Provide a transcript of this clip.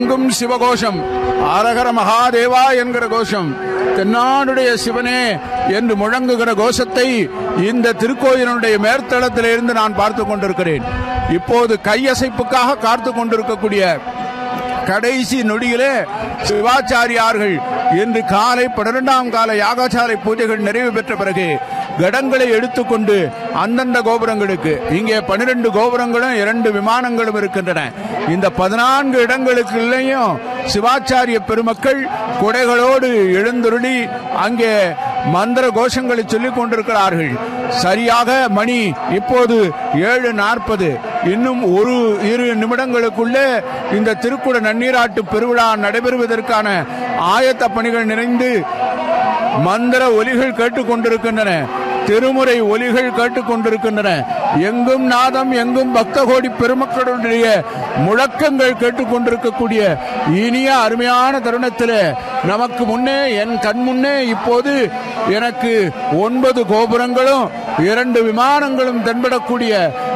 எங்கும் சிவகோஷம் ஆரகர மகாதேவா என்கிற கோஷம் தென்னாடுடைய சிவனே என்று முழங்குகிற கோஷத்தை இந்த திருக்கோயிலுடைய மேற்தளத்திலிருந்து நான் பார்த்து கொண்டிருக்கிறேன் இப்போது கையசைப்புக்காக காத்து கொண்டிருக்கக்கூடிய கடைசி நொடியிலே சிவாச்சாரியார்கள் இன்று காலை பன்னிரெண்டாம் கால யாகசாலை பூஜைகள் நிறைவு பெற்ற பிறகு கடங்களை எடுத்துக்கொண்டு அந்தந்த கோபுரங்களுக்கு இங்கே பனிரெண்டு கோபுரங்களும் இரண்டு விமானங்களும் இருக்கின்றன இந்த பதினான்கு இடங்களுக்குள்ளேயும் சிவாச்சாரிய பெருமக்கள் குடைகளோடு எழுந்துருளி அங்கே மந்திர கோஷங்களை சொல்லிக் கொண்டிருக்கிறார்கள் சரியாக மணி இப்போது ஏழு நாற்பது இன்னும் ஒரு இரு நிமிடங்களுக்குள்ளே இந்த திருக்குட நன்னீராட்டு பெருவிழா நடைபெறுவதற்கான ஆயத்த பணிகள் நிறைந்து மந்திர ஒலிகள் கேட்டுக்கொண்டிருக்கின்றன திருமுறை ஒலிகள் கேட்டுக்கொண்டிருக்கின்றன எங்கும் நாதம் எங்கும் பக்த கோடி பெருமக்களுடைய முழக்கங்கள் கேட்டுக்கொண்டிருக்கக்கூடிய இனிய அருமையான தருணத்தில் நமக்கு முன்னே என் கண் முன்னே இப்போது எனக்கு ஒன்பது கோபுரங்களும் இரண்டு விமானங்களும் தென்படக்கூடிய